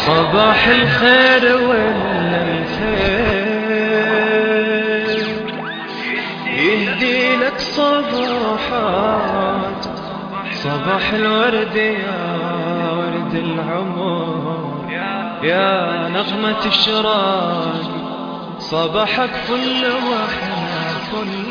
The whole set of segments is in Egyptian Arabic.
صباح الخير ولا الخير يهدي لك صباحات صباح الورد يا ورد العمر يا نغمة الشراق صباحك فل واحنا فل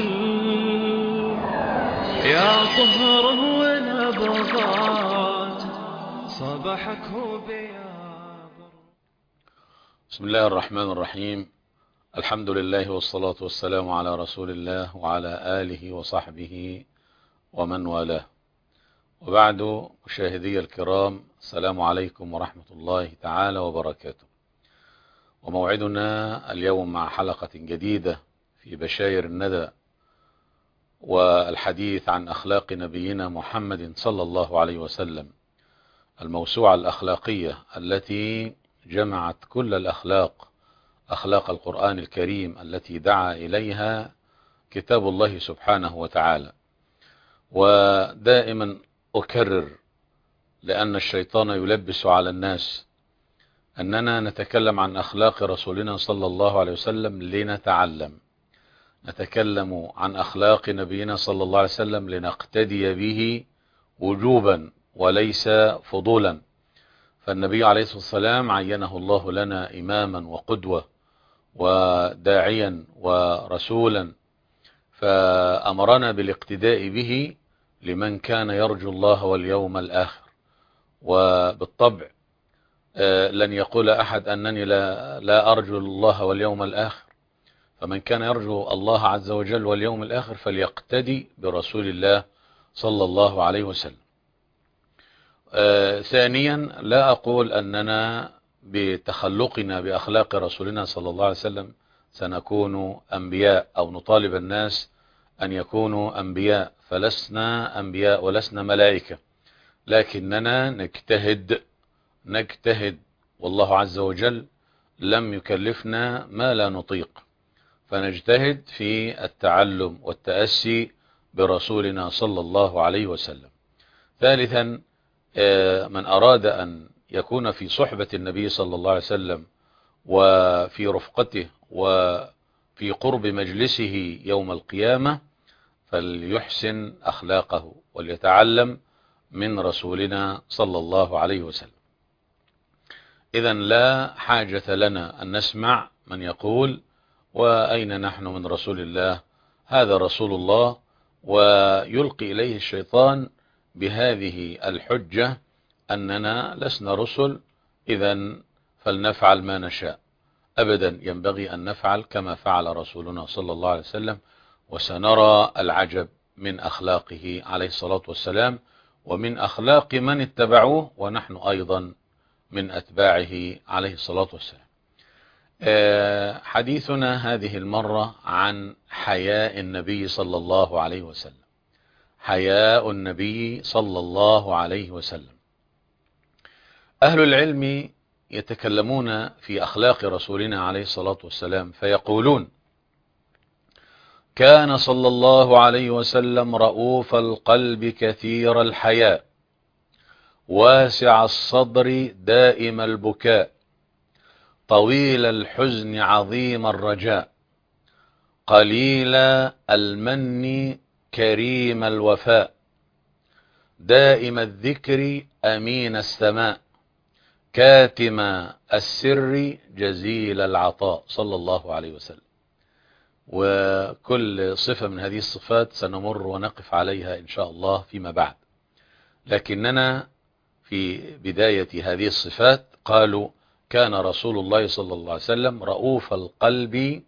يا طهره ونبضات صباحك هو بيابر بسم الله الرحمن الرحيم الحمد لله والصلاة والسلام على رسول الله وعلى آله وصحبه ومن والاه وبعد مشاهدي الكرام السلام عليكم ورحمة الله تعالى وبركاته وموعدنا اليوم مع حلقة جديدة في بشاير الندى والحديث عن أخلاق نبينا محمد صلى الله عليه وسلم الموسوعة الأخلاقية التي جمعت كل الأخلاق أخلاق القرآن الكريم التي دعا إليها كتاب الله سبحانه وتعالى ودائما أكرر لأن الشيطان يلبس على الناس أننا نتكلم عن أخلاق رسولنا صلى الله عليه وسلم لنتعلم نتكلم عن أخلاق نبينا صلى الله عليه وسلم لنقتدي به وجوبا وليس فضولا فالنبي عليه الصلاة والسلام عينه الله لنا إماما وقدوة وداعيا ورسولا فأمرنا بالاقتداء به لمن كان يرجو الله واليوم الآخر وبالطبع لن يقول أحد أنني لا, لا أرجو الله واليوم الآخر فمن كان يرجو الله عز وجل واليوم الآخر فليقتدي برسول الله صلى الله عليه وسلم آه ثانيا لا أقول أننا بتخلقنا بأخلاق رسولنا صلى الله عليه وسلم سنكون أنبياء أو نطالب الناس أن يكونوا أنبياء فلسنا أنبياء ولسنا ملائكة لكننا نجتهد نجتهد والله عز وجل لم يكلفنا ما لا نطيق فنجتهد في التعلم والتأسي برسولنا صلى الله عليه وسلم ثالثا من أراد أن يكون في صحبة النبي صلى الله عليه وسلم وفي رفقته وفي قرب مجلسه يوم القيامة فليحسن أخلاقه وليتعلم من رسولنا صلى الله عليه وسلم إذا لا حاجة لنا أن نسمع من يقول وأين نحن من رسول الله هذا رسول الله ويلقي إليه الشيطان بهذه الحجة أننا لسنا رسل إذا فلنفعل ما نشاء أبدا ينبغي أن نفعل كما فعل رسولنا صلى الله عليه وسلم وسنرى العجب من أخلاقه عليه الصلاة والسلام ومن أخلاق من اتبعوه ونحن أيضا من أتباعه عليه الصلاة والسلام حديثنا هذه المرة عن حياء النبي صلى الله عليه وسلم حياء النبي صلى الله عليه وسلم أهل العلم يتكلمون في أخلاق رسولنا عليه الصلاة والسلام فيقولون كان صلى الله عليه وسلم رؤوف القلب كثير الحياء واسع الصدر دائم البكاء طويل الحزن عظيم الرجاء قليل المن كريم الوفاء دائم الذكر أمين السماء كاتم السر جزيل العطاء صلى الله عليه وسلم وكل صفة من هذه الصفات سنمر ونقف عليها إن شاء الله فيما بعد لكننا في بداية هذه الصفات قالوا كان رسول الله صلى الله عليه وسلم رؤوف القلب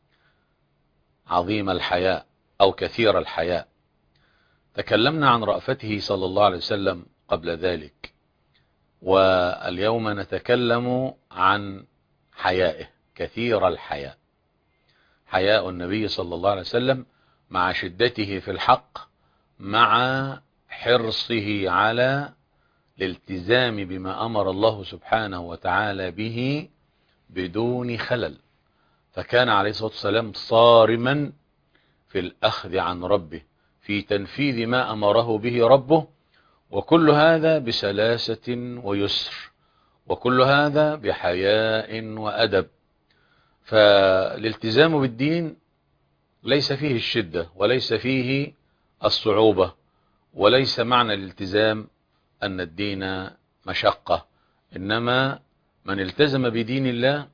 عظيم الحياء أو كثير الحياء تكلمنا عن رأفته صلى الله عليه وسلم قبل ذلك واليوم نتكلم عن حيائه كثير الحياء حياء النبي صلى الله عليه وسلم مع شدته في الحق مع حرصه على الالتزام بما أمر الله سبحانه وتعالى به بدون خلل فكان عليه الصلاة والسلام صارما في الأخذ عن ربه في تنفيذ ما أمره به ربه وكل هذا بسلاسة ويسر وكل هذا بحياء وأدب فالالتزام بالدين ليس فيه الشدة وليس فيه الصعوبة وليس معنى الالتزام أن الدين مشقة إنما من التزم بدين الله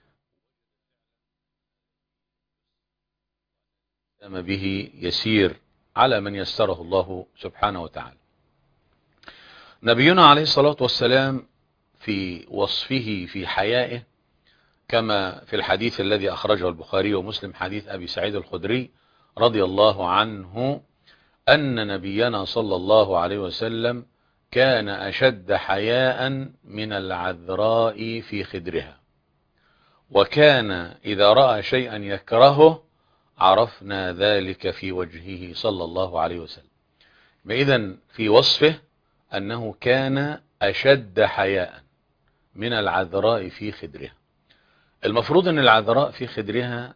التزم به يسير على من يسره الله سبحانه وتعالى نبينا عليه الصلاة والسلام في وصفه في حيائه كما في الحديث الذي أخرجه البخاري ومسلم حديث أبي سعيد الخدري رضي الله عنه أن نبينا صلى الله عليه وسلم كان أشد حياء من العذراء في خدرها وكان إذا رأى شيئا يكرهه عرفنا ذلك في وجهه صلى الله عليه وسلم إذا في وصفه أنه كان أشد حياء من العذراء في خدرها المفروض أن العذراء في خدرها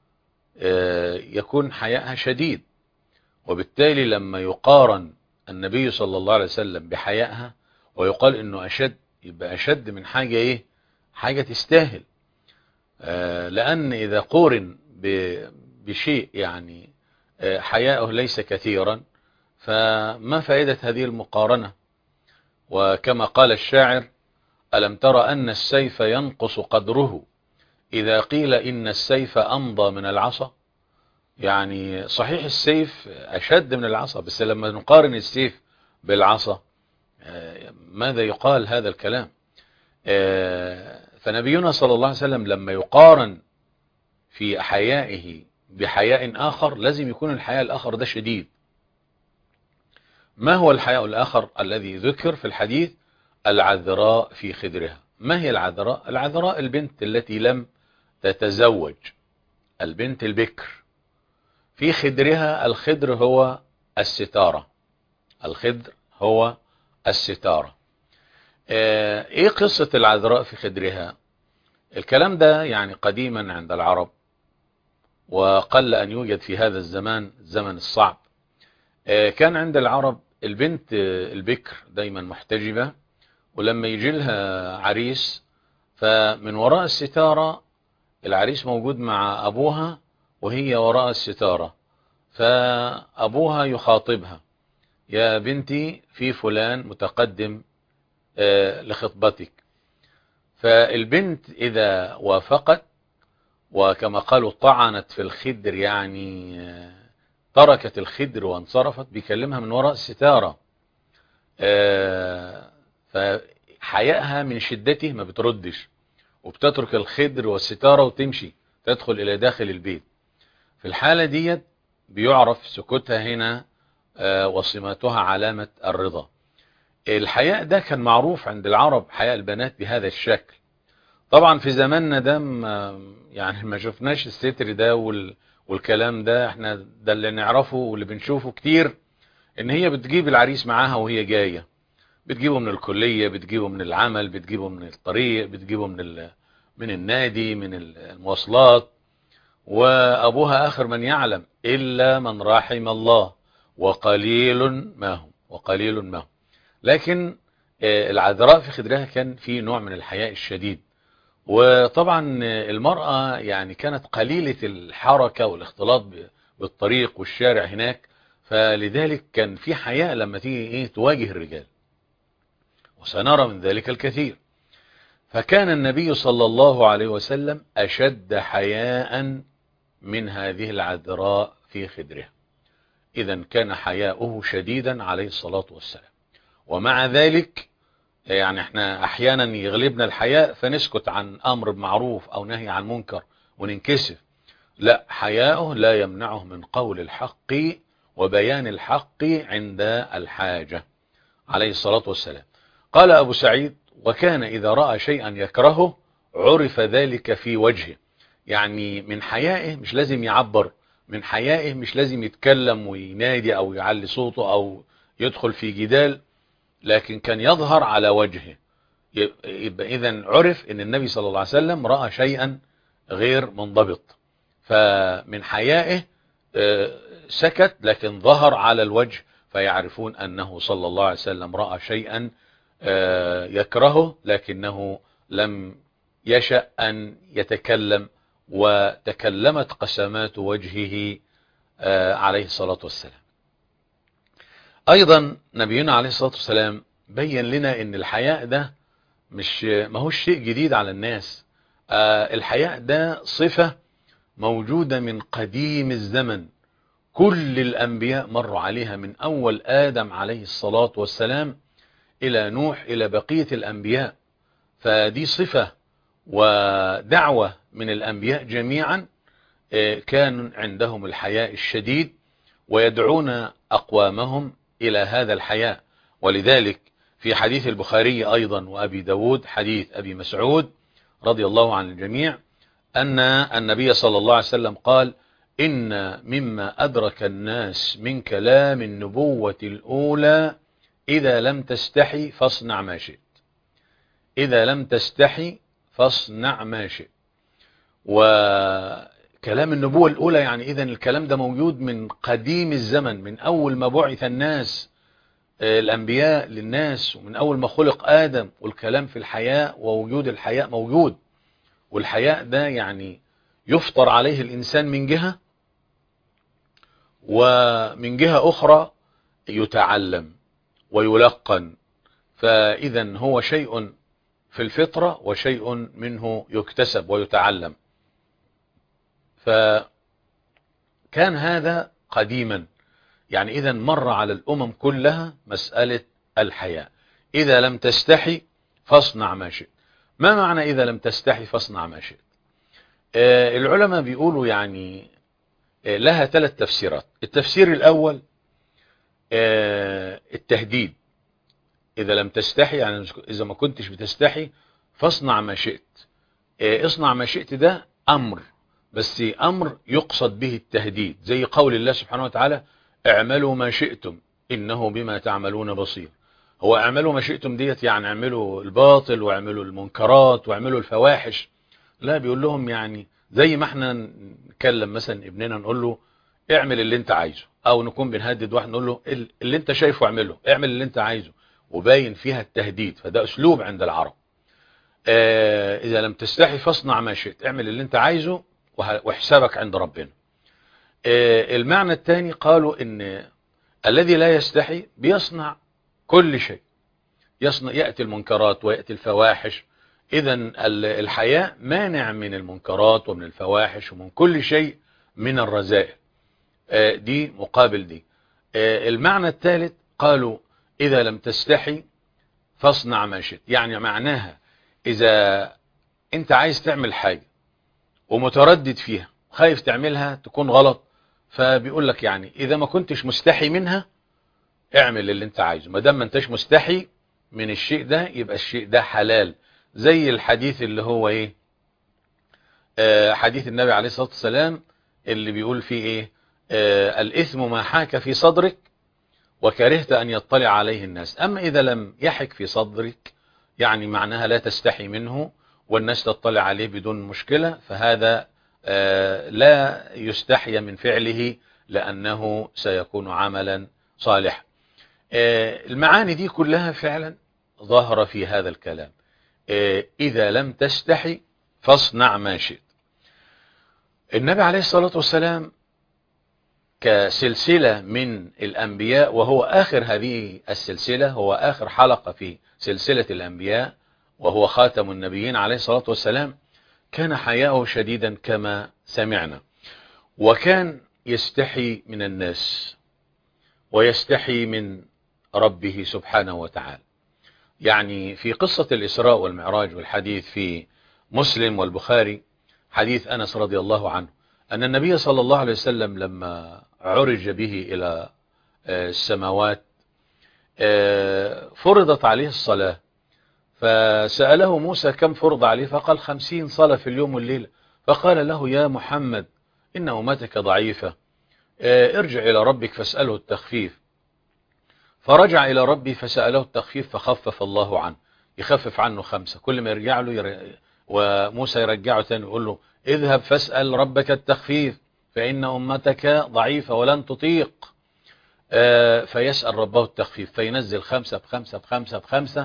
يكون حياءها شديد وبالتالي لما يقارن النبي صلى الله عليه وسلم بحيائها ويقال انه اشد يبقى اشد من حاجة ايه حاجة تستاهل لان اذا قورن بشيء يعني حياءه ليس كثيرا فما فائدة هذه المقارنة وكما قال الشاعر ألم تر أن السيف ينقص قدره إذا قيل إن السيف أمضى من العصا يعني صحيح السيف أشد من العصا بس لما نقارن السيف بالعصا ماذا يقال هذا الكلام فنبينا صلى الله عليه وسلم لما يقارن في حيائه بحياء آخر لازم يكون الحياء الآخر ده شديد ما هو الحياء الآخر الذي ذكر في الحديث العذراء في خدرها ما هي العذراء العذراء البنت التي لم تتزوج البنت البكر في خدرها الخدر هو الستارة الخدر هو الستارة ايه قصة العذراء في خدرها الكلام ده يعني قديما عند العرب وقل ان يوجد في هذا الزمان الزمن الصعب كان عند العرب البنت البكر دايما محتجبة ولما يجي لها عريس فمن وراء الستارة العريس موجود مع أبوها وهي وراء الستارة فأبوها يخاطبها يا بنتي في فلان متقدم لخطبتك فالبنت إذا وافقت وكما قالوا طعنت في الخدر يعني تركت الخدر وانصرفت بيكلمها من وراء الستارة فحيائها من شدته ما بتردش وبتترك الخدر والستارة وتمشي تدخل إلى داخل البيت في الحالة ديت بيعرف سكوتها هنا وصماتها علامة الرضا الحياء ده كان معروف عند العرب حياء البنات بهذا الشكل طبعا في زماننا ده يعني ما شفناش الستر ده وال والكلام ده احنا ده اللي نعرفه واللي بنشوفه كتير ان هي بتجيب العريس معاها وهي جاية بتجيبه من الكلية بتجيبه من العمل بتجيبه من الطريق بتجيبه من من النادي من المواصلات وابوها اخر من يعلم الا من رحم الله وقليل ما هم وقليل ما هم لكن العذراء في خدرها كان في نوع من الحياء الشديد وطبعا المرأة يعني كانت قليلة الحركة والاختلاط بالطريق والشارع هناك فلذلك كان في حياء لما تيجي ايه تواجه الرجال وسنرى من ذلك الكثير فكان النبي صلى الله عليه وسلم أشد حياء من هذه العذراء في خدرها إذا كان حياؤه شديدا عليه الصلاة والسلام ومع ذلك يعني احنا احيانا يغلبنا الحياء فنسكت عن امر معروف او نهي عن منكر وننكسف لا حياؤه لا يمنعه من قول الحق وبيان الحق عند الحاجة عليه الصلاة والسلام قال ابو سعيد وكان اذا رأى شيئا يكرهه عرف ذلك في وجهه يعني من حيائه مش لازم يعبر من حيائه مش لازم يتكلم وينادي او يعلي صوته او يدخل في جدال لكن كان يظهر على وجهه يبقى اذا عرف ان النبي صلى الله عليه وسلم رأى شيئا غير منضبط فمن حيائه سكت لكن ظهر على الوجه فيعرفون انه صلى الله عليه وسلم رأى شيئا آه، يكرهه لكنه لم يشأ أن يتكلم وتكلمت قسمات وجهه آه، عليه الصلاة والسلام أيضا نبينا عليه الصلاة والسلام بين لنا أن الحياء ده مش ما هوش شيء جديد على الناس آه، الحياء ده صفة موجودة من قديم الزمن كل الأنبياء مروا عليها من أول آدم عليه الصلاة والسلام إلى نوح إلى بقية الأنبياء فدي صفة ودعوة من الأنبياء جميعا آه، كان عندهم الحياء الشديد ويدعون أقوامهم إلى هذا الحياء ولذلك في حديث البخاري أيضا وأبي داود حديث أبي مسعود رضي الله عن الجميع أن النبي صلى الله عليه وسلم قال إن مما أدرك الناس من كلام النبوة الأولى إذا لم تستحي فاصنع ما شئت إذا لم تستحي فاصنع ما شئت وكلام النبوة الأولى يعني إذا الكلام ده موجود من قديم الزمن من أول ما بعث الناس آه، الأنبياء للناس ومن أول ما خلق آدم والكلام في الحياء ووجود الحياء موجود والحياء ده يعني يفطر عليه الإنسان من جهة ومن جهة أخرى يتعلم ويلقن فإذا هو شيء في الفطرة وشيء منه يكتسب ويتعلم فكان هذا قديما يعني إذا مر على الأمم كلها مسألة الحياء إذا لم تستحي فاصنع ما شئت ما معنى إذا لم تستحي فاصنع ما شئت آه، العلماء بيقولوا يعني آه، لها ثلاث تفسيرات التفسير الأول آه، التهديد إذا لم تستحي يعني إذا ما كنتش بتستحي فاصنع ما شئت آه، اصنع ما شئت ده أمر بس أمر يقصد به التهديد زي قول الله سبحانه وتعالى اعملوا ما شئتم إنه بما تعملون بصير هو اعملوا ما شئتم ديت يعني اعملوا الباطل واعملوا المنكرات واعملوا الفواحش لا بيقول لهم يعني زي ما احنا نكلم مثلا ابننا نقول له اعمل اللي انت عايزه او نكون بنهدد واحد نقول له ال- اللي انت شايفه اعمله اعمل اللي انت عايزه وباين فيها التهديد فده اسلوب عند العرب آه اذا لم تستحي فاصنع ما شئت اعمل اللي انت عايزه وه- وحسابك عند ربنا آه المعنى الثاني قالوا ان الذي لا يستحي بيصنع كل شيء يصنع يأتي المنكرات ويأتي الفواحش اذا ال- الحياء مانع من المنكرات ومن الفواحش ومن كل شيء من الرذائل آه، دي مقابل دي آه، المعنى الثالث قالوا إذا لم تستحي فاصنع ما شئت يعني معناها إذا أنت عايز تعمل حاجة ومتردد فيها خايف تعملها تكون غلط فبيقول لك يعني إذا ما كنتش مستحي منها اعمل اللي أنت عايزه ما دام ما أنتش مستحي من الشيء ده يبقى الشيء ده حلال زي الحديث اللي هو إيه آه، حديث النبي عليه الصلاة والسلام اللي بيقول فيه إيه آه، الإثم ما حاك في صدرك وكرهت أن يطلع عليه الناس أما إذا لم يحك في صدرك يعني معناها لا تستحي منه والناس تطلع عليه بدون مشكلة فهذا آه، لا يستحي من فعله لأنه سيكون عملا صالحا آه، المعاني دي كلها فعلا ظاهرة في هذا الكلام آه، إذا لم تستحي فاصنع ما شئت النبي عليه الصلاة والسلام كسلسلة من الأنبياء وهو آخر هذه السلسلة هو آخر حلقة في سلسلة الأنبياء وهو خاتم النبيين عليه الصلاة والسلام كان حياءه شديدا كما سمعنا وكان يستحي من الناس ويستحي من ربه سبحانه وتعالى يعني في قصة الإسراء والمعراج والحديث في مسلم والبخاري حديث أنس رضي الله عنه أن النبي صلى الله عليه وسلم لما عرج به إلى آه، السماوات آه، فرضت عليه الصلاة فسأله موسى كم فرض عليه فقال خمسين صلاة في اليوم والليلة فقال له يا محمد إن أمتك ضعيفة آه، ارجع إلى ربك فاسأله التخفيف فرجع إلى ربي فسأله التخفيف فخفف الله عنه يخفف عنه خمسة كل ما يرجع له ير... وموسى يرجعه تاني يقول له اذهب فاسأل ربك التخفيف فإن أمتك ضعيفة ولن تطيق آه، فيسأل ربه التخفيف فينزل خمسة بخمسة بخمسة بخمسة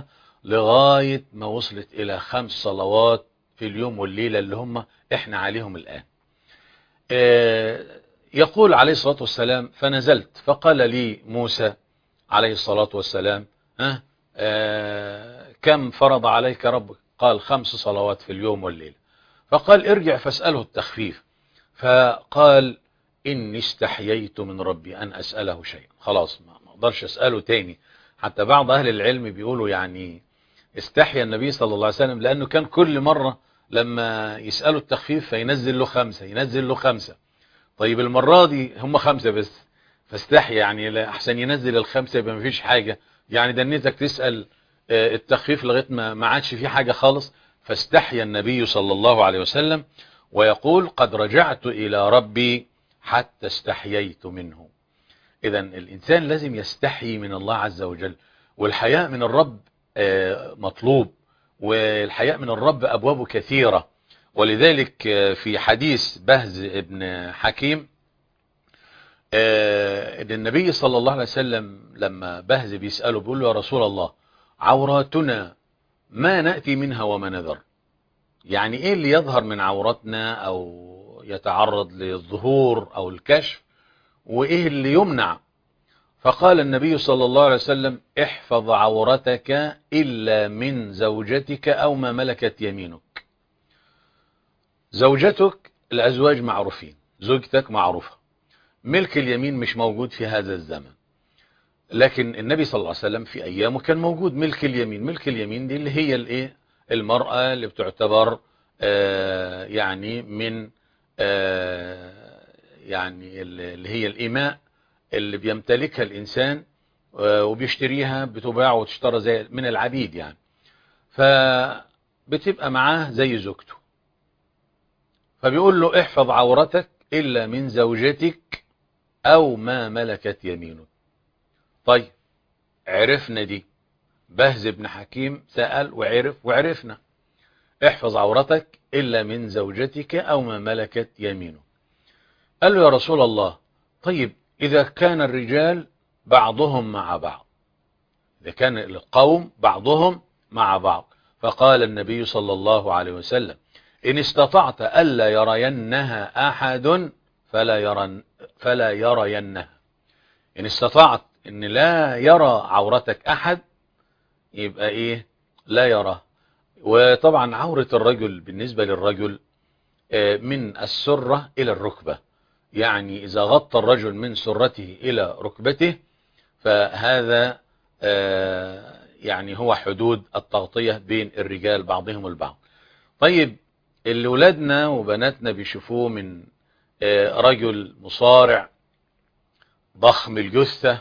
لغاية ما وصلت إلى خمس صلوات في اليوم والليلة اللي هم إحنا عليهم الآن آه، يقول عليه الصلاة والسلام فنزلت فقال لي موسى عليه الصلاة والسلام ها آه، كم فرض عليك ربك قال خمس صلوات في اليوم والليلة فقال ارجع فاسأله التخفيف فقال إني استحييت من ربي أن أسأله شيئا خلاص ما ما أقدرش أسأله تاني حتى بعض أهل العلم بيقولوا يعني استحيا النبي صلى الله عليه وسلم لأنه كان كل مرة لما يسأله التخفيف فينزل له خمسة ينزل له خمسة طيب المرة دي هم خمسة بس فاستحيا يعني لا أحسن ينزل الخمسة يبقى مفيش حاجة يعني دنيتك تسأل آه، التخفيف لغاية ما ما عادش في حاجة خالص فاستحيا النبي صلى الله عليه وسلم ويقول قد رجعت إلى ربي حتى استحييت منه إذا الإنسان لازم يستحيي من الله عز وجل والحياء من الرب آه، مطلوب والحياء من الرب أبوابه كثيرة ولذلك آه، في حديث بهز ابن حكيم آه، ان النبي صلى الله عليه وسلم لما بهز بيسأله بيقول له يا رسول الله عوراتنا ما نأتي منها وما نذر يعني ايه اللي يظهر من عوراتنا او يتعرض للظهور او الكشف وايه اللي يمنع فقال النبي صلى الله عليه وسلم احفظ عورتك الا من زوجتك او ما ملكت يمينك زوجتك الازواج معروفين زوجتك معروفة ملك اليمين مش موجود في هذا الزمن لكن النبي صلى الله عليه وسلم في ايامه كان موجود ملك اليمين ملك اليمين دي اللي هي الايه المرأة اللي بتعتبر آه يعني من آه يعني اللي هي الإماء اللي بيمتلكها الإنسان آه وبيشتريها بتباع وتشترى زي من العبيد يعني فبتبقى معاه زي زوجته فبيقول له احفظ عورتك إلا من زوجتك أو ما ملكت يمينك طيب عرفنا دي بهز بن حكيم سأل وعرف وعرفنا احفظ عورتك إلا من زوجتك أو ما ملكت يمينك قال له يا رسول الله طيب إذا كان الرجال بعضهم مع بعض إذا كان القوم بعضهم مع بعض فقال النبي صلى الله عليه وسلم إن استطعت ألا يرينها أحد فلا يرن فلا يرينها إن استطعت إن لا يرى عورتك أحد يبقى إيه لا يرى وطبعا عورة الرجل بالنسبة للرجل من السرة إلى الركبة يعني إذا غطى الرجل من سرته إلى ركبته فهذا يعني هو حدود التغطية بين الرجال بعضهم البعض طيب اللي ولادنا وبناتنا بيشوفوه من رجل مصارع ضخم الجثة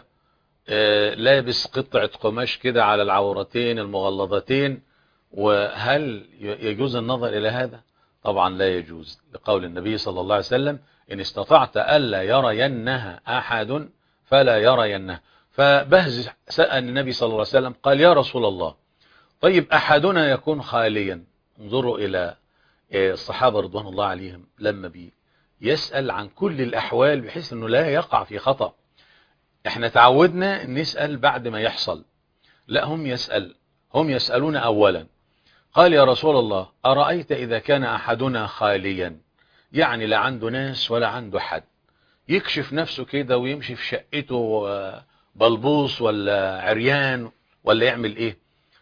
لابس قطعة قماش كده على العورتين المغلظتين وهل يجوز النظر إلى هذا طبعا لا يجوز لقول النبي صلى الله عليه وسلم إن استطعت ألا يرينها أحد فلا يرينها فبهز سأل النبي صلى الله عليه وسلم قال يا رسول الله طيب أحدنا يكون خاليا انظروا إلى الصحابة رضوان الله عليهم لما بي يسأل عن كل الأحوال بحيث أنه لا يقع في خطأ احنا تعودنا نسأل بعد ما يحصل لا هم يسأل هم يسألون أولا قال يا رسول الله أرأيت إذا كان أحدنا خاليا يعني لا عنده ناس ولا عنده حد يكشف نفسه كده ويمشي في شقته بلبوص ولا عريان ولا يعمل ايه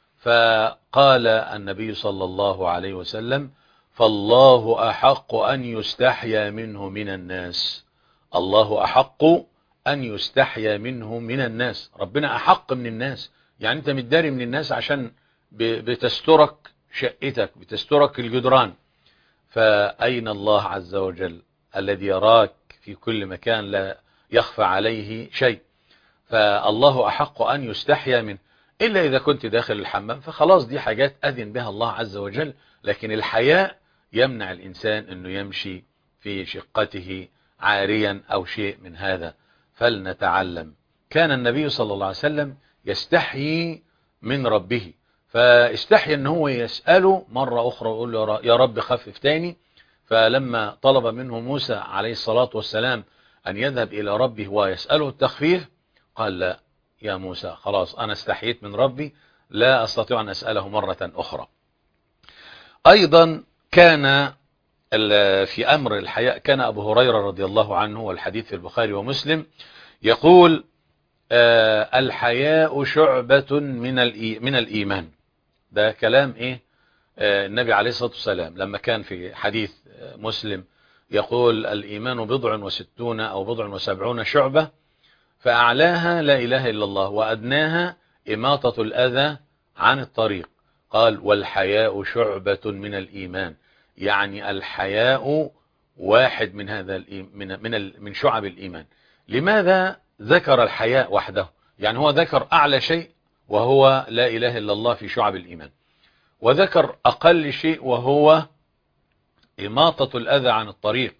فقال النبي صلى الله عليه وسلم فالله أحق أن يستحيا منه من الناس الله أحق أن يستحيا منه من الناس ربنا أحق من الناس يعني أنت متداري من الناس عشان بتسترك شقتك بتسترك الجدران فأين الله عز وجل الذي يراك في كل مكان لا يخفى عليه شيء فالله أحق أن يستحيا منه إلا إذا كنت داخل الحمام فخلاص دي حاجات أذن بها الله عز وجل لكن الحياء يمنع الإنسان أنه يمشي في شقته عاريا أو شيء من هذا فلنتعلم كان النبي صلى الله عليه وسلم يستحيي من ربه فاستحيا ان هو يسأله مرة اخرى ويقول له يا رب خفف تاني فلما طلب منه موسى عليه الصلاة والسلام ان يذهب الى ربه ويسأله التخفيف قال لا يا موسى خلاص انا استحييت من ربي لا أستطيع أن أسأله مرة أخرى أيضا كان في أمر الحياء كان أبو هريرة رضي الله عنه والحديث في البخاري ومسلم يقول الحياء شعبة من من الإيمان ده كلام إيه النبي عليه الصلاة والسلام لما كان في حديث مسلم يقول الإيمان بضع وستون أو بضع وسبعون شعبة فأعلاها لا إله إلا الله وأدناها إماطة الأذى عن الطريق قال والحياء شعبة من الإيمان يعني الحياء واحد من هذا من من من شعب الإيمان لماذا ذكر الحياء وحده يعني هو ذكر أعلى شيء وهو لا إله إلا الله في شعب الإيمان وذكر أقل شيء وهو إماطة الأذى عن الطريق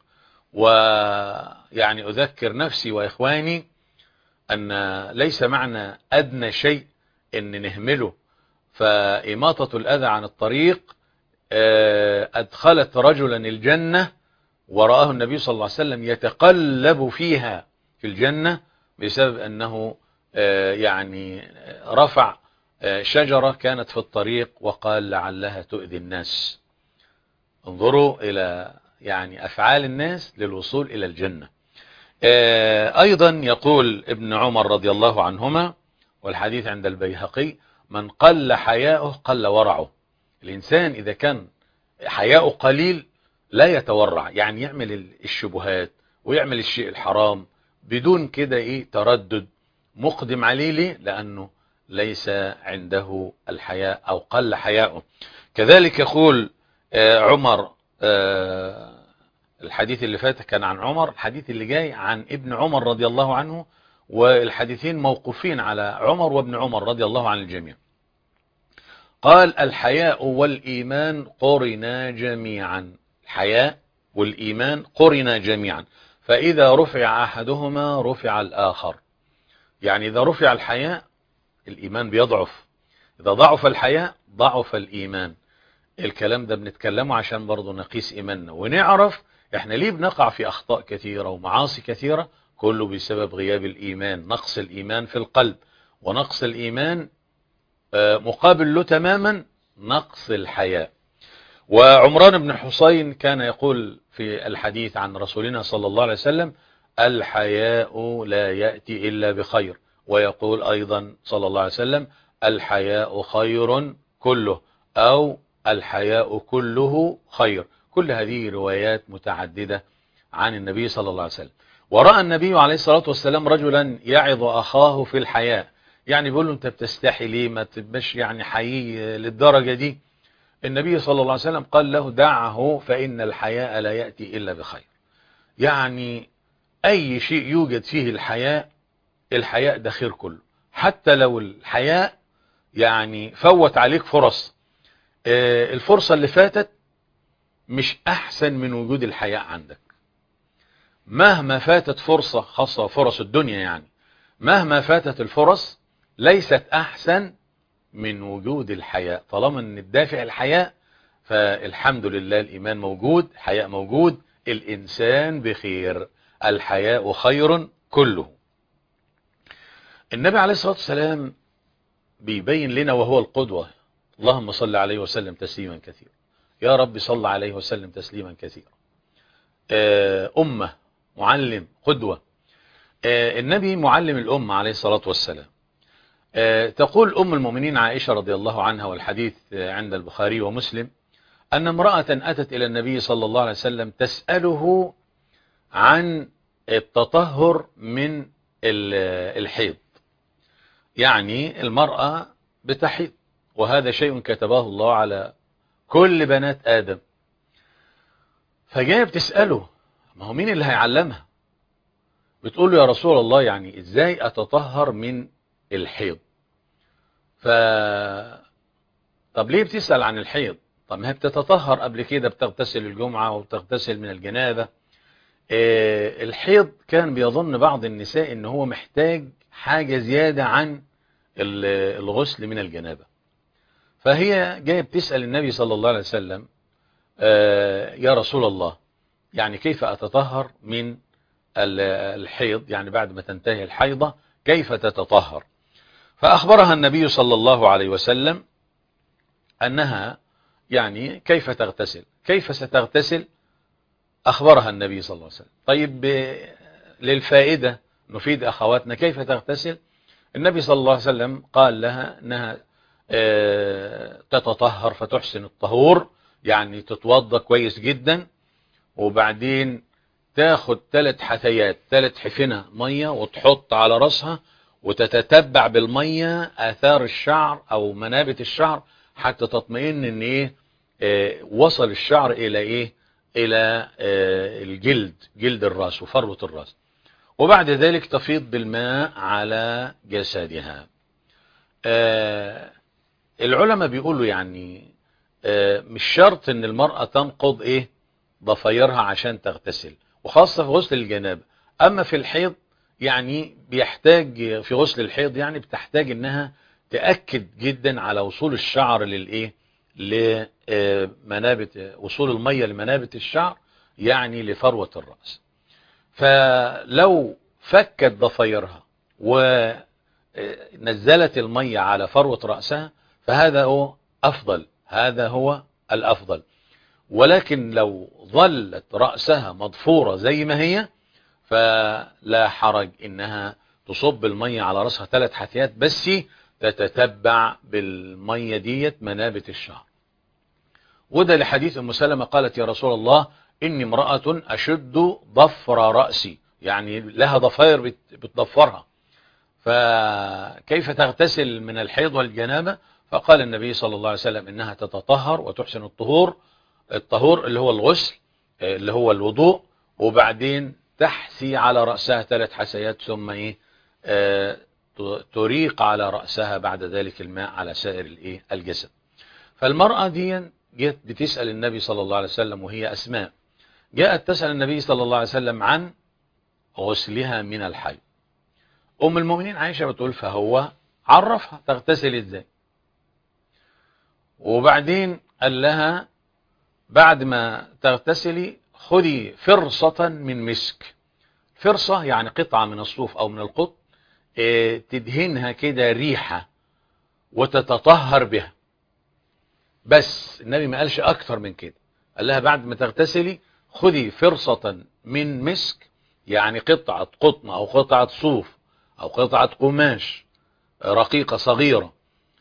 ويعني أذكر نفسي وإخواني أن ليس معنى أدنى شيء أن نهمله فإماطة الأذى عن الطريق أدخلت رجلا الجنة ورآه النبي صلى الله عليه وسلم يتقلب فيها في الجنة بسبب أنه يعني رفع شجرة كانت في الطريق وقال لعلها تؤذي الناس انظروا إلى يعني أفعال الناس للوصول إلى الجنة أيضا يقول ابن عمر رضي الله عنهما والحديث عند البيهقي من قل حياؤه قل ورعه الإنسان إذا كان حياؤه قليل لا يتورع يعني يعمل الشبهات ويعمل الشيء الحرام بدون كده إيه تردد مقدم عليه ليه لأنه ليس عنده الحياء أو قل حياؤه كذلك يقول عمر الحديث اللي فات كان عن عمر الحديث اللي جاي عن ابن عمر رضي الله عنه والحديثين موقوفين على عمر وابن عمر رضي الله عن الجميع قال الحياء والإيمان قرنا جميعا الحياء والإيمان قرنا جميعا فإذا رفع أحدهما رفع الآخر يعني إذا رفع الحياء الإيمان بيضعف إذا ضعف الحياء ضعف الإيمان الكلام ده بنتكلمه عشان برضه نقيس إيماننا ونعرف احنا ليه بنقع في أخطاء كثيرة ومعاصي كثيرة كله بسبب غياب الإيمان نقص الإيمان في القلب ونقص الإيمان مقابل له تماما نقص الحياء وعمران بن حسين كان يقول في الحديث عن رسولنا صلى الله عليه وسلم الحياء لا يأتي إلا بخير ويقول أيضا صلى الله عليه وسلم الحياء خير كله أو الحياء كله خير كل هذه روايات متعددة عن النبي صلى الله عليه وسلم ورأى النبي عليه الصلاة والسلام رجلا يعظ أخاه في الحياء يعني بيقول له انت بتستحي ليه ما تبقاش يعني حقيقي للدرجة دي النبي صلى الله عليه وسلم قال له دعه فإن الحياء لا يأتي إلا بخير يعني أي شيء يوجد فيه الحياء الحياء ده خير كله حتى لو الحياء يعني فوت عليك فرص الفرصة اللي فاتت مش أحسن من وجود الحياء عندك مهما فاتت فرصة خاصة فرص الدنيا يعني مهما فاتت الفرص ليست أحسن من وجود الحياء طالما ان الدافع الحياء فالحمد لله الإيمان موجود حياء موجود الإنسان بخير الحياء خير كله النبي عليه الصلاة والسلام بيبين لنا وهو القدوة اللهم صل عليه وسلم تسليما كثيرا يا رب صل عليه وسلم تسليما كثيرا أمة معلم قدوة النبي معلم الأمة عليه الصلاة والسلام تقول أم المؤمنين عائشة رضي الله عنها والحديث عند البخاري ومسلم أن امرأة أتت إلى النبي صلى الله عليه وسلم تسأله عن التطهر من الحيض يعني المرأة بتحيض وهذا شيء كتبه الله على كل بنات آدم فجاية بتسأله ما هو مين اللي هيعلمها بتقول له يا رسول الله يعني ازاي اتطهر من الحيض ف طب ليه بتسأل عن الحيض طب ما هي بتتطهر قبل كده بتغتسل الجمعة وبتغتسل من الجنابة اه الحيض كان بيظن بعض النساء ان هو محتاج حاجة زيادة عن الغسل من الجنابة فهي جاية بتسأل النبي صلى الله عليه وسلم اه يا رسول الله يعني كيف أتطهر من الحيض يعني بعد ما تنتهي الحيضة كيف تتطهر فأخبرها النبي صلى الله عليه وسلم أنها يعني كيف تغتسل كيف ستغتسل أخبرها النبي صلى الله عليه وسلم طيب للفائدة نفيد أخواتنا كيف تغتسل النبي صلى الله عليه وسلم قال لها أنها تتطهر فتحسن الطهور يعني تتوضى كويس جدا وبعدين تاخد ثلاث حثيات ثلاث حفنة مية وتحط على رأسها وتتتبع بالمية آثار الشعر أو منابت الشعر حتى تطمئن ان ايه اه وصل الشعر الى ايه الى اه الجلد جلد الراس وفروة الراس وبعد ذلك تفيض بالماء على جسدها اه العلماء بيقولوا يعني مش شرط ان المرأة تنقض ايه ضفايرها عشان تغتسل وخاصة في غسل الجنابة اما في الحيض يعني بيحتاج في غسل الحيض يعني بتحتاج انها تأكد جدا على وصول الشعر للايه لمنابت وصول المية لمنابت الشعر يعني لفروة الرأس فلو فكت ضفايرها ونزلت المية على فروة رأسها فهذا هو أفضل هذا هو الأفضل ولكن لو ظلت رأسها مضفورة زي ما هي فلا حرج إنها تصب المية على رأسها ثلاث حثيات بس تتتبع بالمية ديت منابت الشعر وده لحديث ام سلمة قالت يا رسول الله إني امرأة أشد ضفر رأسي يعني لها ضفاير بتضفرها فكيف تغتسل من الحيض والجنابة فقال النبي صلى الله عليه وسلم إنها تتطهر وتحسن الطهور الطهور اللي هو الغسل اللي هو الوضوء وبعدين تحسي على رأسها ثلاث حسيات ثم إيه آه تريق على رأسها بعد ذلك الماء على سائر الايه الجسد فالمرأة دي جت بتسأل النبي صلى الله عليه وسلم وهي أسماء جاءت تسأل النبي صلى الله عليه وسلم عن غسلها من الحي أم المؤمنين عائشة بتقول فهو عرفها تغتسل ازاي وبعدين قال لها بعد ما تغتسلي خذي فرصة من مسك فرصة يعني قطعة من الصوف أو من القط تدهنها كده ريحة وتتطهر بها بس النبي ما قالش أكثر من كده قال لها بعد ما تغتسلي خذي فرصة من مسك يعني قطعة قطن أو قطعة صوف أو قطعة قماش رقيقة صغيرة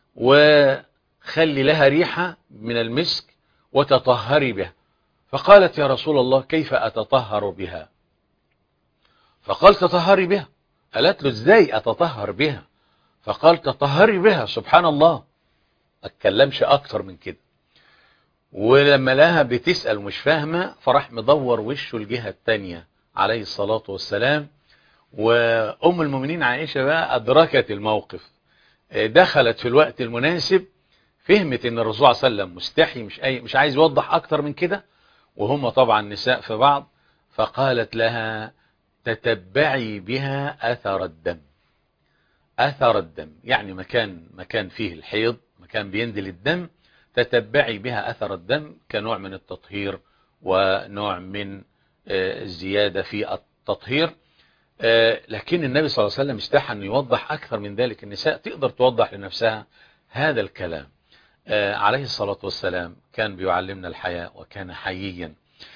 وخلي لها ريحة من المسك وتطهري بها فقالت يا رسول الله كيف أتطهر بها فقال تطهري بها قالت له ازاي أتطهر بها فقال تطهري بها سبحان الله ما اتكلمش أكتر من كده ولما لها بتسأل ومش فاهمة فراح مدور وشه الجهة التانية عليه الصلاة والسلام وأم المؤمنين عائشة بقى أدركت الموقف دخلت في الوقت المناسب فهمت ان الرسول صلى الله عليه وسلم مستحي مش, أي مش عايز يوضح أكتر من كده وهم طبعا نساء في بعض فقالت لها تتبعي بها أثر الدم أثر الدم يعني مكان مكان فيه الحيض مكان بينزل الدم تتبعي بها أثر الدم كنوع من التطهير ونوع من الزيادة في التطهير لكن النبي صلى الله عليه وسلم استحى أن يوضح أكثر من ذلك النساء تقدر توضح لنفسها هذا الكلام عليه الصلاة والسلام كان بيعلمنا الحياة وكان حييا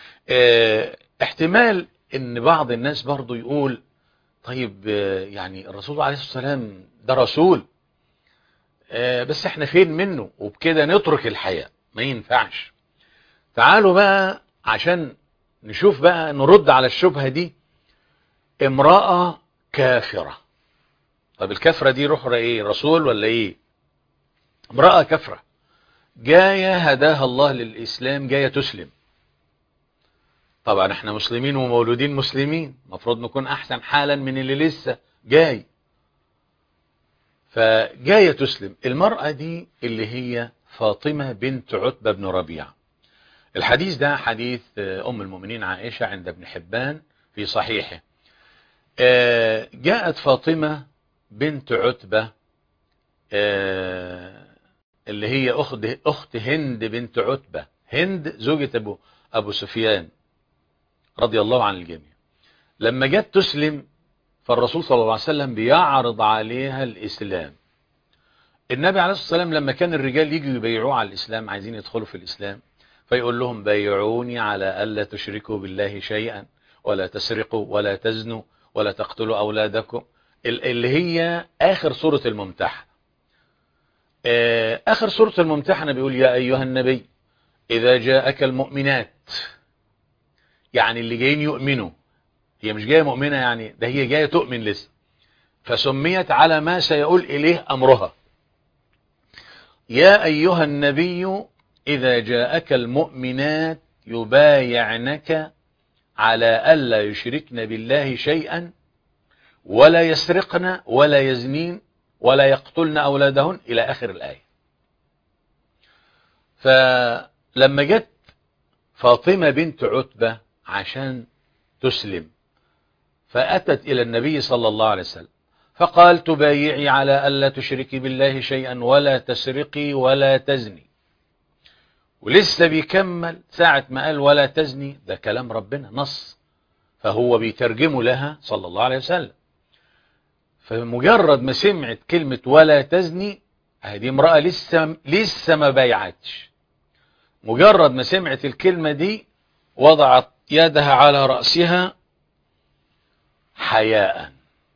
احتمال ان بعض الناس برضو يقول طيب يعني الرسول عليه الصلاة والسلام ده رسول بس احنا فين منه وبكده نترك الحياة ما ينفعش تعالوا بقى عشان نشوف بقى نرد على الشبهة دي امرأة كافرة طب الكفرة دي روح ايه رسول ولا ايه امرأة كفرة جاية هداها الله للإسلام جاية تسلم طبعا احنا مسلمين ومولودين مسلمين مفروض نكون احسن حالا من اللي لسه جاي فجاية تسلم المرأة دي اللي هي فاطمة بنت عتبة بن ربيعة الحديث ده حديث ام المؤمنين عائشة عند ابن حبان في صحيحه جاءت فاطمة بنت عتبة اللي هي اخت اخت هند بنت عتبة هند زوجة ابو ابو سفيان رضي الله عن الجميع لما جت تسلم فالرسول صلى الله عليه وسلم بيعرض عليها الإسلام النبي عليه الصلاة والسلام لما كان الرجال يجوا يبيعوه على الإسلام عايزين يدخلوا في الإسلام فيقول لهم بيعوني على ألا تشركوا بالله شيئا ولا تسرقوا ولا تزنوا ولا تقتلوا أولادكم ال- اللي هي آخر سورة الممتحن آه، آخر سورة الممتحنة بيقول يا أيها النبي إذا جاءك المؤمنات يعني اللي جايين يؤمنوا هي مش جاية مؤمنة يعني ده هي جاية تؤمن لسه فسميت على ما سيقول إليه أمرها يا أيها النبي إذا جاءك المؤمنات يبايعنك على ألا يشركن بالله شيئا ولا يسرقن ولا يزنين ولا يقتلن أولادهن إلى آخر الآية فلما جت فاطمة بنت عتبة عشان تسلم فأتت إلى النبي صلى الله عليه وسلم فقال تبايعي على ألا تشركي بالله شيئا ولا تسرقي ولا تزني ولسه بيكمل ساعة ما قال ولا تزني ده كلام ربنا نص فهو بيترجمه لها صلى الله عليه وسلم فمجرد ما سمعت كلمة ولا تزني هذه امرأة لسه لسه ما بايعتش مجرد ما سمعت الكلمة دي وضعت يدها على رأسها حياء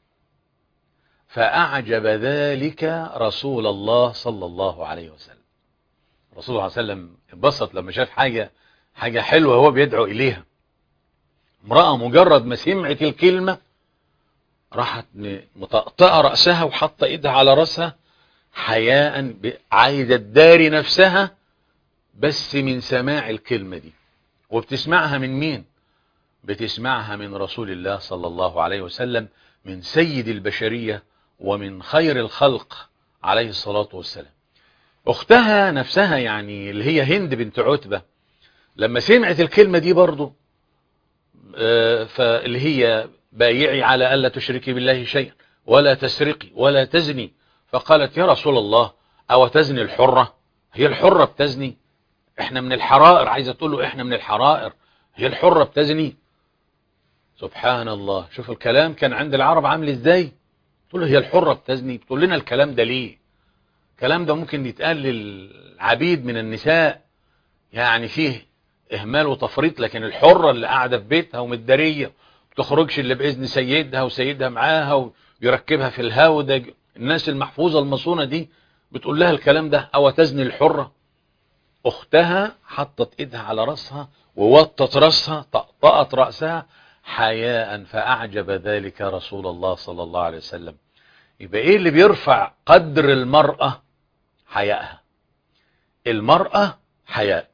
فأعجب ذلك رسول الله صلى الله عليه وسلم رسول الله صلى الله عليه وسلم انبسط لما شاف حاجة حاجة حلوة هو بيدعو إليها امرأة مجرد ما سمعت الكلمة راحت مطقطقة رأسها وحط ايدها على رأسها حياء ب- عايزة تداري نفسها بس من سماع الكلمة دي وبتسمعها من مين بتسمعها من رسول الله صلى الله عليه وسلم من سيد البشرية ومن خير الخلق عليه الصلاة والسلام اختها نفسها يعني اللي هي هند بنت عتبة لما سمعت الكلمة دي برضو آه، فاللي هي بايعي على ألا تشركي بالله شيئا ولا تسرقي ولا تزني فقالت يا رسول الله أو تزني الحرة هي الحرة بتزني احنا من الحرائر عايزة تقول له احنا من الحرائر هي الحرة بتزني سبحان الله شوف الكلام كان عند العرب عامل ازاي تقول له هي الحرة بتزني بتقول لنا الكلام ده ليه الكلام ده ممكن يتقال للعبيد من النساء يعني فيه اهمال وتفريط لكن الحرة اللي قاعدة في بيتها ومتدارية تخرجش الا باذن سيدها وسيدها معاها ويركبها في الهودج الناس المحفوظة المصونة دي بتقول لها الكلام ده او تزني الحرة اختها حطت ايدها على راسها ووطت راسها طقطقت رأسها حياء فأعجب ذلك رسول الله صلى الله عليه وسلم يبقى ايه اللي بيرفع قدر المرأة حياءها المرأة حياء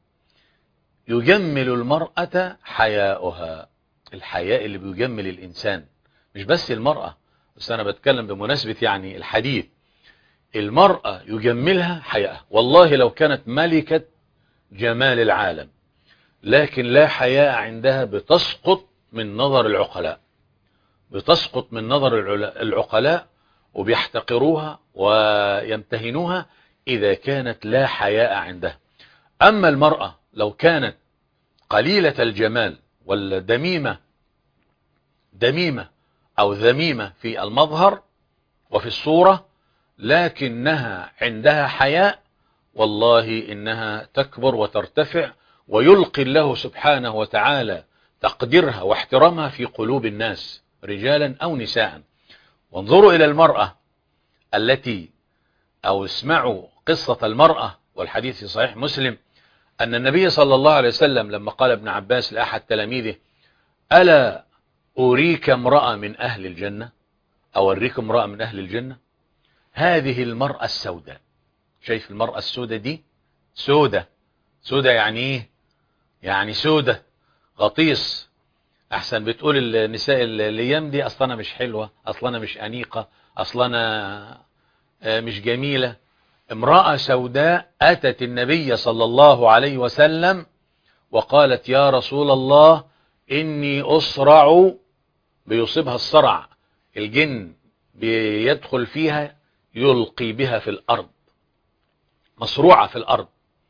يجمل المرأة حياؤها الحياء اللي بيجمل الإنسان مش بس المرأة بس أنا بتكلم بمناسبة يعني الحديث المرأة يجملها حياءها والله لو كانت ملكة جمال العالم لكن لا حياء عندها بتسقط من نظر العقلاء بتسقط من نظر العلا- العقلاء وبيحتقروها ويمتهنوها إذا كانت لا حياء عندها أما المرأة لو كانت قليلة الجمال ولا دميمة دميمة أو ذميمة في المظهر وفي الصورة لكنها عندها حياء والله إنها تكبر وترتفع ويلقي الله سبحانه وتعالى تقديرها واحترامها في قلوب الناس رجالا أو نساء وانظروا إلى المرأة التي أو اسمعوا قصة المرأة والحديث في صحيح مسلم أن النبي صلى الله عليه وسلم لما قال ابن عباس لأحد تلاميذه ألا أريك امرأة من أهل الجنة أوريك امرأة من أهل الجنة هذه المرأة السوداء شايف المرأة السوداء دي سودة سودة يعني ايه يعني سودة غطيس احسن بتقول النساء الايام دي اصلا انا مش حلوة اصلا انا مش انيقة اصلا انا آه، مش جميلة امرأة سوداء اتت النبي صلى الله عليه وسلم وقالت يا رسول الله اني اسرع بيصيبها الصرع الجن بيدخل فيها يلقي بها في الارض مصروعة في الارض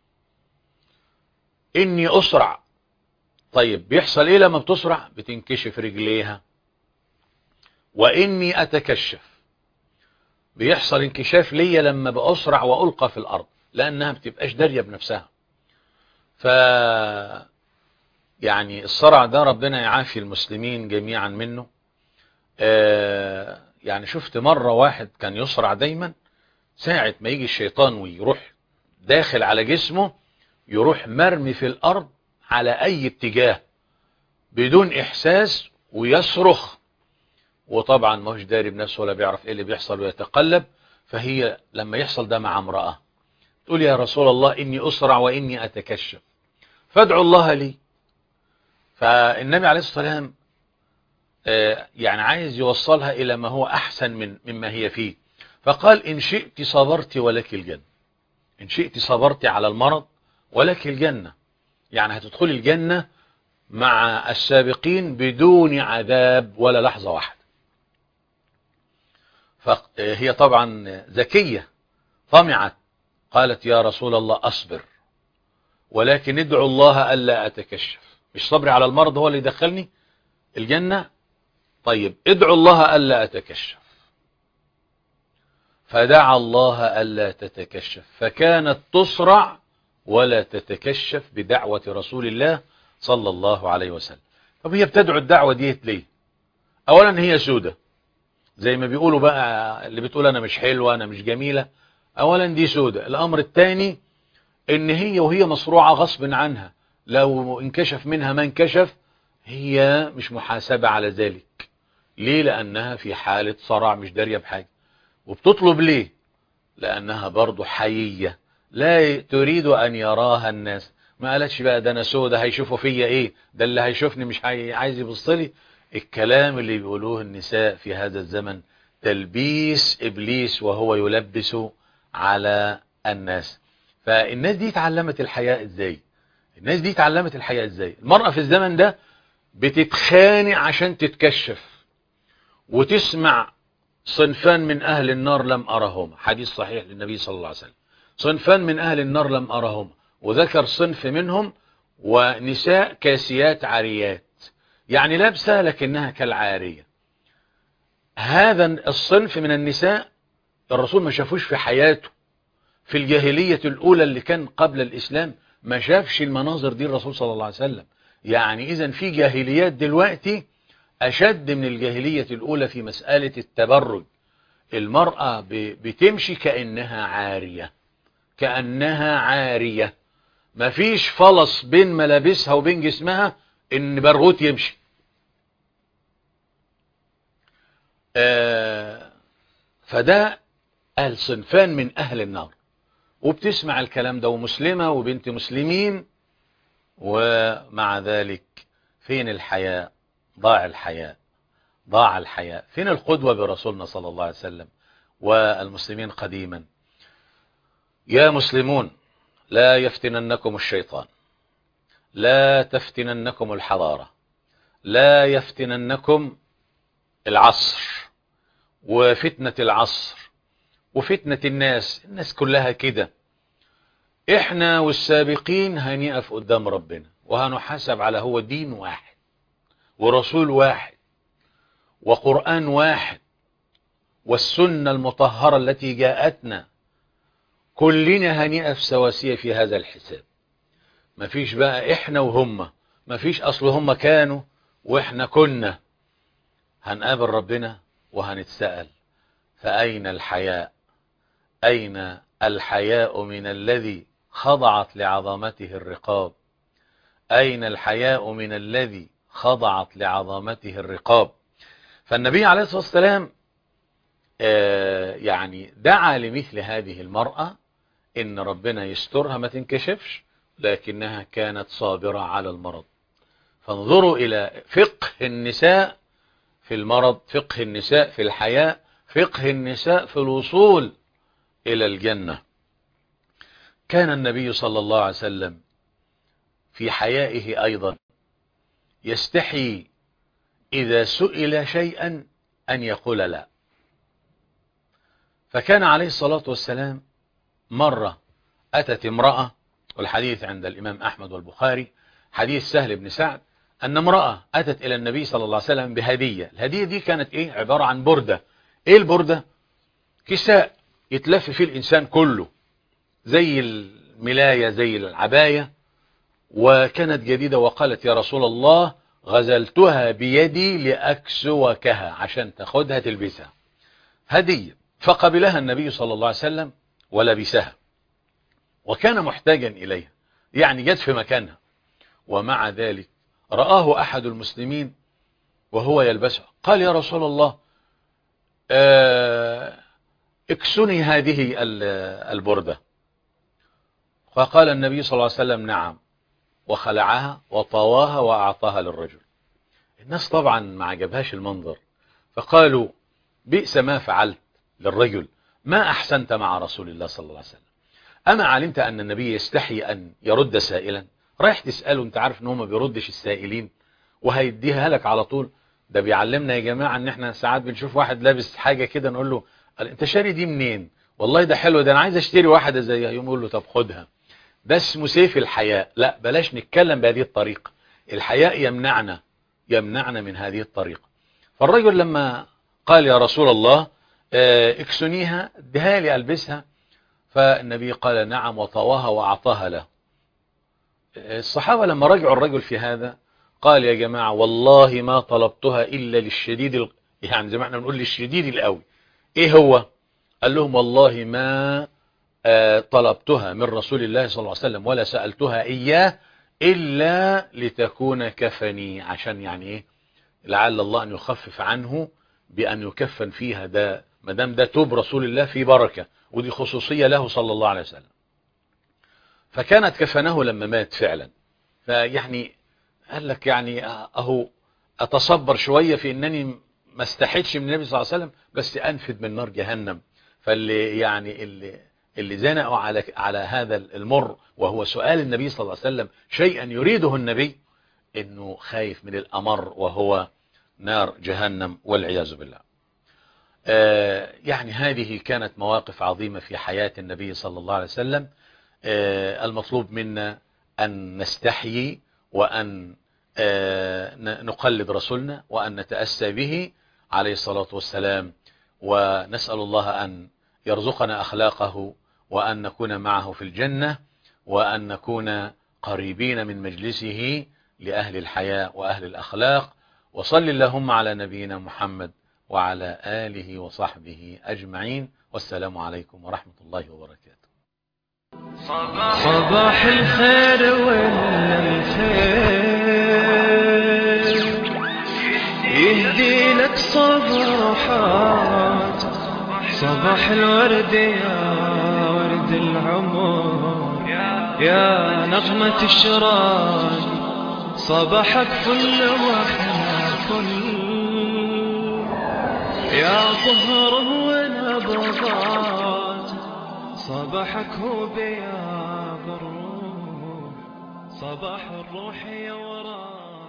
اني اسرع طيب بيحصل ايه لما بتسرع بتنكشف رجليها واني اتكشف بيحصل انكشاف ليا لما بأسرع وألقى في الأرض لأنها بتبقاش دارية بنفسها ف يعني الصرع ده ربنا يعافي المسلمين جميعا منه آه يعني شفت مرة واحد كان يصرع دايما ساعة ما يجي الشيطان ويروح داخل على جسمه يروح مرمي في الأرض على أي اتجاه بدون إحساس ويصرخ وطبعا ما هوش داري بنفسه ولا بيعرف ايه اللي بيحصل ويتقلب فهي لما يحصل ده مع امرأة تقول يا رسول الله إني أسرع وإني أتكشف فادعوا الله لي فالنبي عليه الصلاة والسلام آه، يعني عايز يوصلها إلى ما هو أحسن من مما هي فيه فقال إن شئت صبرت ولك الجنة إن شئت صبرت على المرض ولك الجنة يعني هتدخل الجنة مع السابقين بدون عذاب ولا لحظة واحدة فهي طبعا ذكية طمعت قالت يا رسول الله أصبر ولكن ادعو الله ألا أتكشف مش صبري على المرض هو اللي يدخلني الجنة طيب ادعو الله ألا أتكشف فدعا الله ألا تتكشف فكانت تصرع ولا تتكشف بدعوة رسول الله صلى الله عليه وسلم طب هي بتدعو الدعوة ديت ليه أولا هي سودة زي ما بيقولوا بقى اللي بتقول أنا مش حلوة أنا مش جميلة أولا دي سودة الأمر الثاني إن هي وهي مصروعة غصب عنها لو انكشف منها ما انكشف هي مش محاسبة على ذلك ليه لأنها في حالة صرع مش دارية بحاجة وبتطلب ليه لأنها برضو حيية لا تريد أن يراها الناس ما قالتش بقى ده أنا سودة هيشوفوا فيا إيه ده اللي هيشوفني مش هي- عايز يبصلي الكلام اللي بيقولوه النساء في هذا الزمن تلبيس إبليس وهو يلبس على الناس فالناس دي اتعلمت الحياة ازاي الناس دي اتعلمت الحياة ازاي المرأة في الزمن ده بتتخانق عشان تتكشف وتسمع صنفان من أهل النار لم أرهما حديث صحيح للنبي صلى الله عليه وسلم صنفان من أهل النار لم أرهما وذكر صنف منهم ونساء كاسيات عاريات يعني لابسة لكنها كالعارية هذا الصنف من النساء الرسول ما شافوش في حياته في الجاهلية الأولى اللي كان قبل الإسلام ما شافش المناظر دي الرسول صلى الله عليه وسلم يعني إذا في جاهليات دلوقتي أشد من الجاهلية الأولى في مسألة التبرج المرأة ب- بتمشي كأنها عارية كأنها عارية مفيش فلس بين ملابسها وبين جسمها إن برغوت يمشي آه، فده الصنفان من أهل النار وبتسمع الكلام ده ومسلمة وبنت مسلمين ومع ذلك فين الحياء ضاع الحياء ضاع الحياء فين القدوة برسولنا صلى الله عليه وسلم والمسلمين قديما يا مسلمون لا يفتننكم الشيطان لا تفتننكم الحضارة لا يفتننكم العصر وفتنة العصر وفتنة الناس الناس كلها كده احنا والسابقين هنقف قدام ربنا وهنحاسب على هو دين واحد ورسول واحد وقرآن واحد والسنة المطهرة التي جاءتنا كلنا هنقف سواسية في هذا الحساب مفيش بقى احنا وهم مفيش اصل هم كانوا واحنا كنا هنقابل ربنا وهنتسأل فأين الحياء أين الحياء من الذي خضعت لعظمته الرقاب أين الحياء من الذي خضعت لعظمته الرقاب فالنبي عليه الصلاة والسلام آه، يعني دعا لمثل هذه المرأة إن ربنا يسترها ما تنكشفش لكنها كانت صابرة على المرض فانظروا إلى فقه النساء في المرض فقه النساء في الحياة فقه النساء في الوصول إلى الجنة كان النبي صلى الله عليه وسلم في حيائه أيضا يستحي إذا سئل شيئا أن يقول لا فكان عليه الصلاة والسلام مرة أتت امرأة والحديث عند الإمام أحمد والبخاري حديث سهل بن سعد أن امرأة أتت إلى النبي صلى الله عليه وسلم بهدية الهدية دي كانت إيه عبارة عن بردة إيه البردة كساء يتلف فيه الإنسان كله زي الملاية زي العباية وكانت جديدة وقالت يا رسول الله غزلتها بيدي لأكسوكها عشان تاخدها تلبسها هدية فقبلها النبي صلى الله عليه وسلم ولبسها وكان محتاجا إليها يعني جت في مكانها ومع ذلك رآه أحد المسلمين وهو يلبسها قال يا رسول الله اكسني هذه البردة فقال النبي صلى الله عليه وسلم نعم وخلعها وطواها وأعطاها للرجل الناس طبعا ما عجبهاش المنظر فقالوا بئس ما فعلت للرجل ما أحسنت مع رسول الله صلى الله عليه وسلم أما علمت أن النبي يستحي أن يرد سائلا رايح تسأله انت عارف ان هو ما بيردش السائلين وهيديها لك على طول ده بيعلمنا يا جماعة ان احنا ساعات بنشوف واحد لابس حاجة كده نقول له انت شاري دي منين والله ده حلو ده انا عايز اشتري واحدة زيها يقوم يقول له طب خدها ده اسمه سيف الحياء لا بلاش نتكلم بهذه الطريقة الحياء يمنعنا يمنعنا من هذه الطريقة فالرجل لما قال يا رسول الله اكسنيها اديها لي البسها فالنبي قال نعم وطواها واعطاها له الصحابة لما رجعوا الرجل في هذا قال يا جماعة والله ما طلبتها إلا للشديد ال... يعني زي ما احنا بنقول للشديد القوي ايه هو قال لهم والله ما آه طلبتها من رسول الله صلى الله عليه وسلم ولا سألتها إياه إلا لتكون كفني عشان يعني ايه لعل الله أن يخفف عنه بأن يكفن فيها ده مدام ده توب رسول الله في بركة ودي خصوصية له صلى الله عليه وسلم فكانت كفنه لما مات فعلا فيعني قال لك يعني اهو اتصبر شوية في انني ما استحيتش من النبي صلى الله عليه وسلم بس انفد من نار جهنم فاللي يعني اللي اللي زنقوا على على هذا المر وهو سؤال النبي صلى الله عليه وسلم شيئا يريده النبي انه خايف من الامر وهو نار جهنم والعياذ بالله آه يعني هذه كانت مواقف عظيمة في حياة النبي صلى الله عليه وسلم المطلوب منا أن نستحيي وأن نقلد رسولنا وأن نتأسى به عليه الصلاة والسلام ونسأل الله أن يرزقنا أخلاقه وأن نكون معه في الجنة وأن نكون قريبين من مجلسه لأهل الحياة وأهل الأخلاق وصل اللهم على نبينا محمد وعلى آله وصحبه أجمعين والسلام عليكم ورحمة الله وبركاته صباح الخير ولا الخير يهدي لك صباحات صباح الورد يا ورد العمر يا نغمة الشراق صباحك فل وحنا فل يا طهر ونبضات صباحك هو بياض الروح صباح الروح يا وراه